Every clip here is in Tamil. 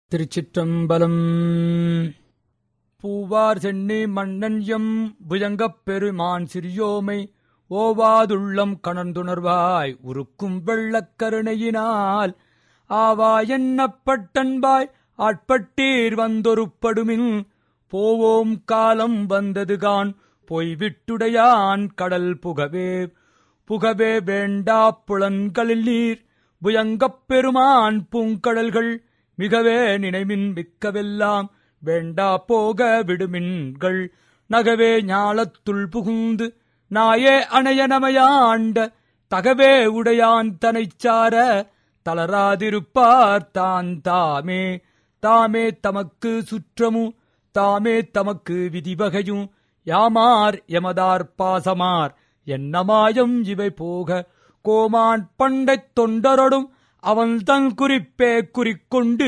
திருச்சிற்றம்பலம் பூவார் சென்னி மன்னன் எம் புயங்கப் பெருமான் சிறியோமை ஓவாதுள்ளம் கணர்ந்துணர்வாய் உருக்கும் வெள்ளக் கருணையினால் ஆவா எண்ணப்பட்டன்பாய் ஆட்பட்டீர் வந்தொருப்படுமின் போவோம் காலம் வந்ததுகான் பொய்விட்டுடையான் கடல் புகவே புகவே வேண்டா புலன்களில் நீர் புயங்கப் பெருமான் பூங்கடல்கள் மிகவே நினைமின் மிக்கவெல்லாம் வேண்டா போக விடுமின்கள் நகவே ஞாலத்துள் புகுந்து நாயே அணையனமையாண்ட தகவே உடையான் தனைச்சார தளராதிருப்பார் தான் தாமே தாமே தமக்கு சுற்றமும் தாமே தமக்கு விதிவகையும் யாமார் எமதார் பாசமார் என்னமாயம் இவை போக கோமான் பண்டைத் தொண்டரொடும் அவன் தன் குறிப்பே குறிக்கொண்டு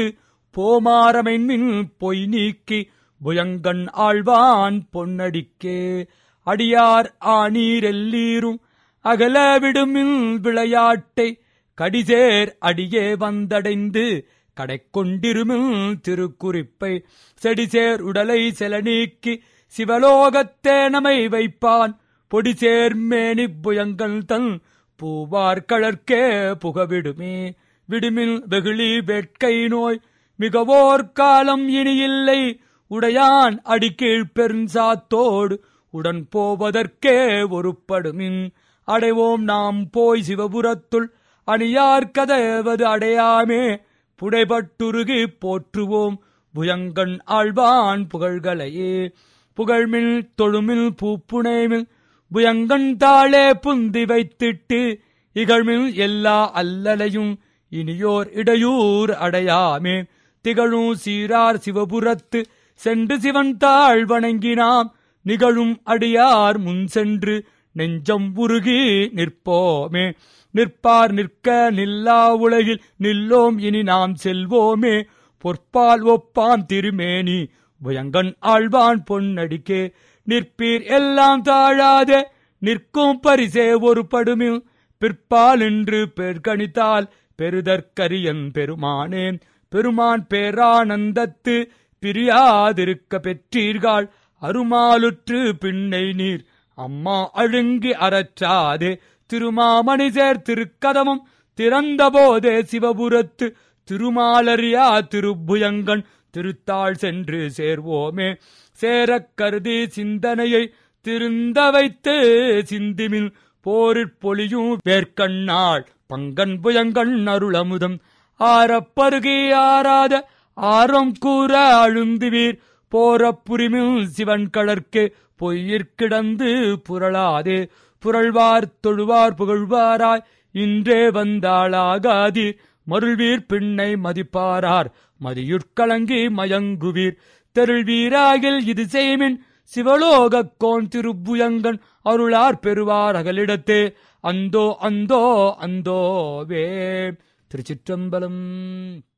போமாரமைமின் பொய் நீக்கி புயங்கண் ஆழ்வான் பொன்னடிக்கே அடியார் ஆனீரெல்லீரும் அகல விடுமில் விளையாட்டை கடிசேர் அடியே வந்தடைந்து கடைக்கொண்டிருமில் திருக்குறிப்பை செடிசேர் உடலை செல நீக்கி சிவலோகத்தே நமை வைப்பான் பொடிசேர் மேனி புயங்கள் தன் பூவார் கழற்கே புகவிடுமே விடுமில் வெகுளி வேட்கை நோய் மிகவோர் காலம் இனியில்லை உடையான் அடிக்கீழ் பெருஞ்சாத்தோடு உடன் போவதற்கே ஒருப்படுமின் அடைவோம் நாம் போய் சிவபுரத்துள் அணியார் கதவது அடையாமே புடைபட்டுருகி போற்றுவோம் புயங்கண் ஆழ்வான் புகழ்களையே புகழ்மில் தொழுமில் பூப்புனைமில் புயங்கண் தாளே புந்தி வைத்திட்டு இகழ்மில் எல்லா அல்லலையும் இனியோர் இடையூர் அடையாமே திகழும் சீரார் சிவபுரத்து சென்று சிவன் தாழ் வணங்கினாம் நிகழும் அடியார் முன் சென்று நெஞ்சம் உருகி நிற்போமே நிற்பார் நிற்க நில்லா உலகில் நில்லோம் இனி நாம் செல்வோமே பொற்பால் ஒப்பான் திருமேனி புயங்கன் ஆழ்வான் பொன்னடிக்கே நிற்பீர் எல்லாம் தாழாதே நிற்கும் பரிசே ஒரு படுமில் பிற்பால் நின்று பேர்கணித்தால் பெருதற்கரியன் பெருமானேன் பெருமான் பேரானந்தத்து பிரியாதிருக்க பெற்றீர்கள் அருமாலுற்று பின்னை நீர் அம்மா அழுங்கி அறற்றாதே திருமாமணி சேர் திருக்கதமும் திறந்தபோதே சிவபுரத்து திருமாலரியா திருப்புயங்கன் திருத்தாள் சென்று சேர்வோமே சேரக் கருதி சிந்தனையை திருந்த வைத்து சிந்திமில் போரிற் பொலியும் வேர்க்கண்ணாள் பங்கன் புயங்கண் அருளமுதம் ஆரப்பருகி ஆராத ஆரம் கூற அழுந்துவீர் போரப் புரிமில் சிவன் கழற்கு பொய்யிற்கிடந்து புரளாதே புரள்வார் தொழுவார் புகழ்வாராய் இன்றே வந்தாளாகாதீர் மருள்வீர் பின்னை மதிப்பாரார் மதியுட்கலங்கி மயங்குவீர் தெருள்வீராகில் இது செய்மின் சிவலோகக் கோன் திருப்புயங்கன் அருளார் பெறுவார் அகலிடத்தே அந்தோ அந்தோ அந்தோவே திருச்சிற்றம்பலம்